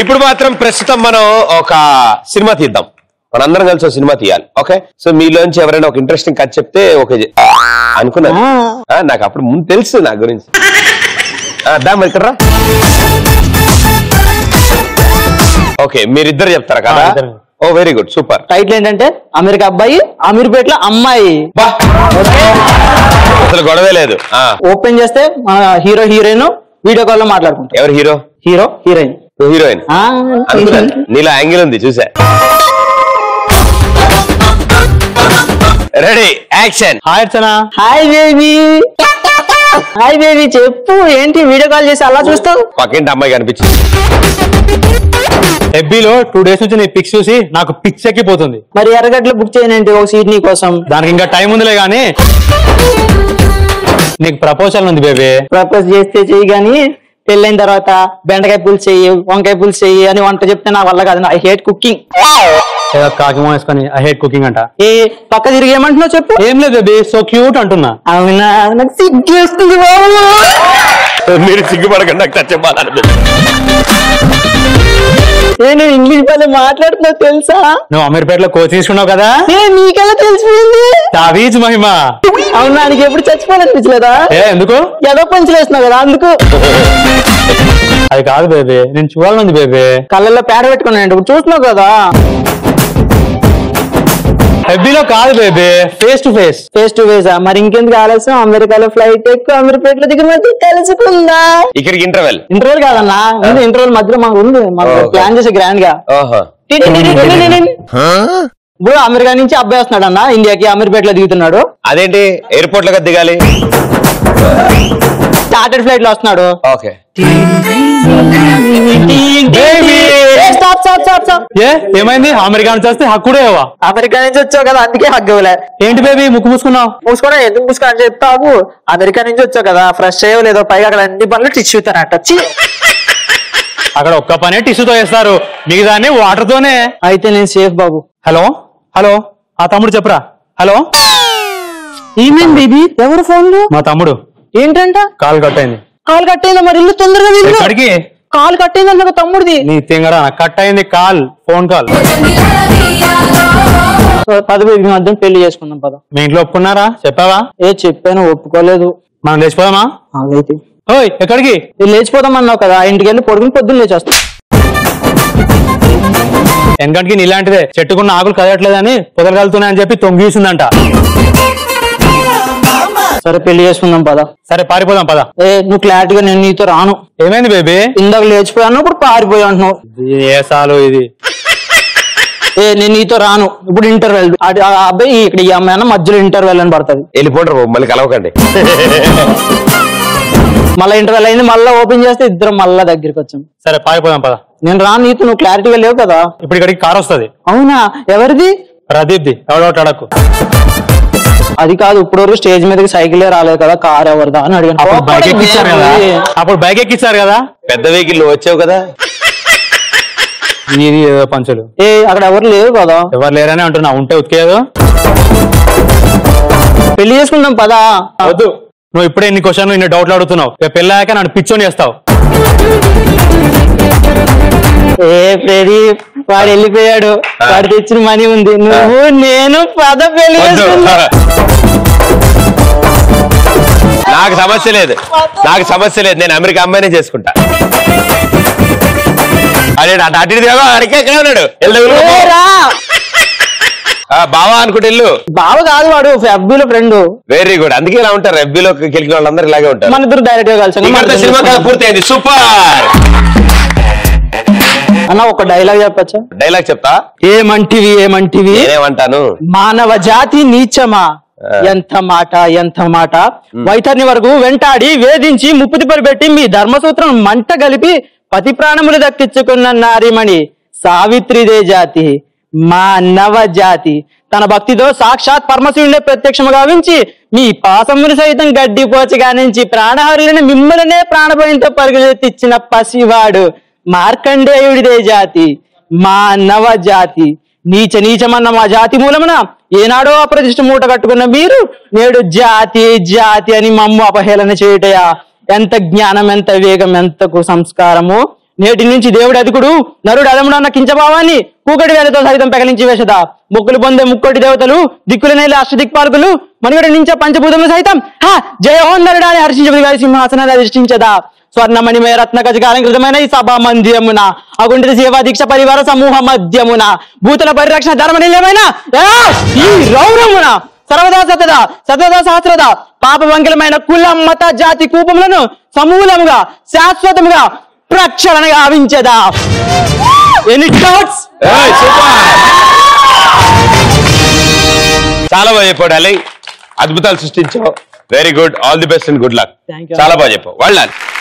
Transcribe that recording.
ఇప్పుడు మాత్రం ప్రస్తుతం మనం ఒక సినిమా తీద్దాం మనందరం కలిసి ఒక సినిమా తీయాలి ఓకే సో మీలోంచి ఎవరైనా ఒక ఇంట్రెస్టింగ్ కథ చెప్తే ఒక అనుకున్నాను ఆ, నాకు అప్పుడు ముందు తెలుసు నా గురించి ఆ, దా మరి ఇక్కడ రా. ఓకే మీరిద్దరు చెప్తారా కదా ఆ, ఇద్దరం. Oh very good super title ఏంటంటే అమెరికా అబ్బాయి అమీర్పేటలో అమ్మాయి బా అసలు గొడవే లేదు ఆ, ఓపెన్ చేస్తే మన హీరో హీరోయిన్ వీడియో కాల్ లో మాట్లాడుకుంటారు ఎవరు హీరో హీరో హీరోయిన్ హీరోయిన్ ఆ, అనుకున్నాను నీలో యాంగిల్ ఉంది చూసా ready action hi Archana hi baby hi baby చెప్పు ఏంటి వీడియో కాల్ చేసి అలా చూస్తావు పక్కింటి అమ్మాయి కనిపించింది ఎఫ్బీలో టూ డేస్ నుంచి నీ పిక్స్ చూసి నాకు పిచ్చెక్కిపోతుంది మరి ఎర్రగడ్డలు బుక్ చేయనండి ఒక సీట్ నీ కోసం దానికి ఇంకా టైం ఉందిలే గానీ నీకు ప్రపోజల్ ఉంది బేబీ ప్రపోజ్ చేస్తే చెయ్యి గాని పెళ్ళైన తర్వాత బెండకాయ పులుసు చెయ్యి వంకాయ పులుసు చెయ్యి అని వంట చెప్తే నా వల్ల కాదు ఐ హేట్ కుకింగ్ ఏదో కాకిమో వేసుకొని ఐ హేట్ కుకింగ్ అంట ఏ పక్క తిరిగి ఏమంటున్నావు చెప్పు ఏం లేదు బేబీ సో క్యూట్ అంటున్నా అవునా నాకు సిగ్గేస్తుంది బాబు మీరు సిగ్గుపడకండి నాకు చచ్చిపోవాలనిపిస్తుంది నేను ఇంగ్లీష్ పల్లె మాట్లాడుతున్నా తెలుసా నువ్వు అమీర్పేటలో కోచింగ్ తీసుకున్నావు కదా ఏ నీకెలా తెలిసిపోయింది తావీజ్ మహిమ అవునా నీకు ఎప్పుడు చచ్చిపోవాలనిపించలేదా ఏ ఎందుకు ఏదో పంచులు వేస్తున్నావు కదా అందుకు అది కాదు బేబీ నేను చూడాలనుంది బేబీ కళ్ళల్లో పేడ పెట్టుకున్నాను ఇప్పుడు చూస్తున్నావు కదా ఎఫ్బీలో కాదు baby face to face face to face మరి ఇంకెందుకు ఆలస్యం అమెరికాలో ఫ్లైట్ ఎక్కువ అమీర్పేటలో దిగి మధ్య కలుసుకుందా ఇక్కడికి ఇంటర్వెల్ ఇంటర్వెల్ కాదన్నా ఉంది ఇంటర్వెల్ మధ్యలో మాకు ఉంది మనం ఓకే. ప్లాన్ చేసే గ్రాండ్ గా ఓహో ఇప్పుడు అమెరికా నుంచి అబ్బాయి వస్తున్నాడు అన్న ఇండియాకి అమీర్పేటలో దిగుతున్నాడు అదేంటి ఎయిర్పోర్ట్ లో దిగాలి చార్టెడ్ ఫ్లైట్ లో వస్తున్నాడు okay stop stop stop stop ఏ ఏమైంది అమెరికా నుంచి వస్తే హక్కుడేవా అమెరికా నుంచి వచ్చావు కదా అందుకే హగ్గవలే ఏంటి బేబీ ముక్కు మూసుకున్నావు మూసుకోవడం ఎందుకు మూసుకో అని చెప్తావు అమెరికా నుంచి వచ్చావు కదా ఫ్రెష్ చేయలేదో పైగా అక్కడ అన్ని పనులు టిష్యూ తనట ఛీ! అక్కడ ఒక్క పనే టిష్యూతో వేస్తారు మిగతాన్ని వాటర్ తోనే అయితే నేను సేఫ్ బాబు హలో హలో ఆ తమ్ముడు చెప్పరా హలో ఏమేం బేబీ ఎవరు ఫోన్ లో మా తమ్ముడు ఏంటంట కాల్ కట్ అయింది కాల్ కట్టయిందా మరి ఇల్లు తొందరగా వెళ్ళు. ఎక్కడికి కాల్ కట్టయిందన్న తమ్ముడిది నీ తింగరా కట్ అయింది కాల్ ఫోన్ కాల్ పద బేబీ మధ్య పెళ్లి చేసుకుందాం పద మీ ఇంట్లో ఒప్పుకున్నారా చెప్పావా ఏ చెప్పాను ఒప్పుకోలేదు మనం లేచిపోదామా అలాగైతే ఓయ్ ఎక్కడికి నేను లేచిపోదాం అన్నావు కదా ఇంటికి వెళ్ళి పడుకుని పొద్దున్న లేచేస్తా వెనకటికి నీలాంటిదే చెట్టుకున్న ఆకులు కదలట్లేదని పొదలగలుగుతున్నాయని చెప్పి తొంగిసిందంట సరే పెళ్లి చేసుకుందాం పద సరే పారిపోదాం పద ఏ నువ్వు క్లారిటీగా నేను నీతో రాను ఏమైంది బేబీ ఇందాక లేచిపోయాను ఇప్పుడు పారిపోయి అంటున్నావు ఏసాలు ఇది ఏ నేను నీతో రాను ఇప్పుడు ఇంటర్వెల్ ఆ అబ్బాయి ఇక్కడ ఈ అమ్మాయి అన్న మధ్యలో ఇంటర్వెల్ అని పడుతుంది వెళ్ళిపోంటారు బాబు, మళ్ళీ కలవకండి మళ్ళీ ఇంటర్వెల్ అయింది మళ్ళీ ఓపెన్ చేస్తే ఇద్దరం మళ్ళా దగ్గరికి వచ్చాం సరే పారిపోదాం పద నేను రాను నీతో నువ్వు క్లారిటీగా లేవు కదా ఇప్పుడు ఇక్కడికి కార్ వస్తుంది అవునా ఎవరిది ప్రదీప్ది ఎవడో అడక్కు అది కాదు ఇప్పుడు వరకు స్టేజ్ మీదకి సైకిలే రాలేదు కదా కార్ ఎవరిదా అని అడిగాను అప్పుడు బైక్ ఎక్కిచ్చారు కదా అప్పుడు బైక్ ఎక్కిచ్చారు కదా పెద్ద వెహికల్ నువ్వు వచ్చావు కదా ఇది ఏదో పంచులు ఏ అక్కడ ఎవరు లేరు కదా ఎవరు లేరని అంటున్నా ఉంటే ఉతికేదో పెళ్లి చేసుకుందాం పదా వద్దు నువ్వు ఇప్పుడే ఇన్ని క్వశ్చన్లు ఇన్ని డౌట్లు అడుగుతున్నావు రేపు పెళ్ళాక నన్ను పిచ్చోని చేస్తావు ఏ ప్రదీప్ వాడు వెళ్ళిపోయాడు వాడు తెచ్చిన మనీ ఉంది నువ్వు నేను పద పెళ్లి వద్దు. చేసుకుందాం నాకు సమస్య లేదు నాకు సమస్య లేదు నేను అమెరికా అమ్మాయినే చేసుకుంటా అదే అటు అటు ఇటు తిరగకు, అడిగే ఎక్కడ ఉన్నాడు వెళ్ళు, వెళ్ళు, ఏ వెళ్ళు. రా. ఆ, బావా అనుకుంటే ఇల్లు బావ కాదు వాడు అబ్బుల ఫ్రెండ్ వెరీ గుడ్ అందుకే ఇలా ఉంటారు ఎఫ్బీలో గెలిచిన వాళ్ళందరూ ఇలాగే ఉంటారు మన ఇద్దరు డైరెక్ట్ గా కలిసి ఇక్కడితో సినిమా కథ పూర్తయింది సూపర్ అన్న ఒక డైలాగ్ చెప్పచ్చా డైలాగ్ చెప్తా ఏమంటివి ఏమంటివి నేనేమంటాను మానవ జాతి నీచమా ఎంత మాట ఎంత మాట వైతర్ని వరకు వెంటాడి వేధించి ముప్పుతి పరిపెట్టి మీ ధర్మసూత్రం మంట కలిపి పతి ప్రాణములు దక్కించుకున్న నారిమణి సావిత్రిదే జాతి మా నవ జాతి తన భక్తితో సాక్షాత్ పరమశివుడే ప్రత్యక్షము గావించి మీ పాసముని సైతం గడ్డిపోచగా నుంచి ప్రాణహరులని మిమ్మల్నే ప్రాణభయంతో పరుగులెత్తిచ్చిన పసివాడు మార్కండేయుడిదే జాతి మా నవ జాతి నీచ నీచమన్న మా జాతి మూలమున ఏనాడో అప్రతిష్ట మూట కట్టుకున్న మీరు నేడు జాతి జాతి అని మమ్ము అపహేళన చేయుటయా ఎంత జ్ఞానం ఎంత వేగం ఎంత కు సంస్కారము నేటి నుంచి దేవుడు అదుకుడు నరుడు అదముడు అన్న కించభావాన్ని కూకటి వేలతో సైతం పెకలించి వేసదా మొక్కులు పొందే ముక్కోటి దేవతలు దిక్కుల నేల అష్టదిక్పాలకులు మనుగడ నుంచే పంచభూతములు సైతం హా జయోన్నరుడా అని హర్షించబడి వారి సింహాసనాన్ని అధిష్ఠించదా స్వర్ణమణిమయ రత్న కజకాలంకృతమైన ఈ సభా మందిరమున అగుంటిత సేవా దీక్ష పరివార సమూహ మధ్యమున భూతుల పరిరక్షణ ధర్మ నిలయమైన ఆ, ఈ రౌరమున సర్వదా సతదా సతదా సహస్రద పాప వంకలమైన కుల మత జాతి కూపములను సమూలముగా శాశ్వతముగా ప్రక్షాళన గావించదా ఎనీ డౌట్స్ ఏయ్, సూపర్ చాలా బాగా చెప్పావు డార్లింగ్ అద్భుతాలు సృష్టించావు very good all the best and good luck Thank you. చాలా బాగా చెప్పావు వాళ్ళు